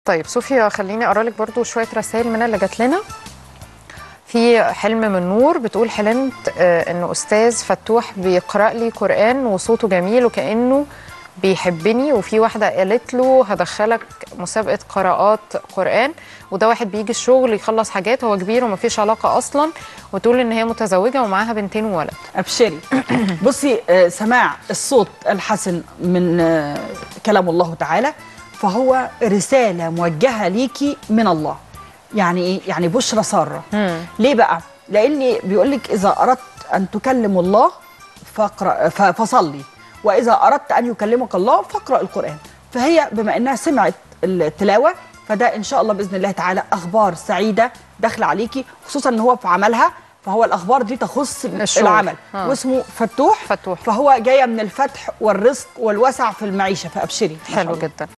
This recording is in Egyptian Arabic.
طيب صوفيا خليني اقرا لك برضو شويه رسائل من اللي جات لنا في حلم من نور بتقول حلمت آه، انه استاذ فتوح بيقرا لي قران وصوته جميل وكانه بيحبني وفي واحده قالت له هدخلك مسابقه قراءات قران وده واحد بيجي الشغل يخلص حاجات هو كبير ومفيش علاقه اصلا وتقول ان هي متزوجه ومعاها بنتين وولد ابشري بصي آه، سماع الصوت الحسن من آه، كلام الله تعالى فهو رساله موجهه ليكي من الله يعني ايه يعني بشرى ساره ليه بقى لاني بيقول لك اذا اردت ان تكلم الله فاقرا ف- فصلي واذا اردت ان يكلمك الله فاقرا القران فهي بما انها سمعت التلاوه فده ان شاء الله باذن الله تعالى اخبار سعيده داخله عليكي خصوصا ان هو في عملها فهو الاخبار دي تخص الشغل. العمل آه. واسمه فتوح فتوح. فهو جايه من الفتح والرزق والوسع في المعيشه فابشري ما شاء حلو الله. جدا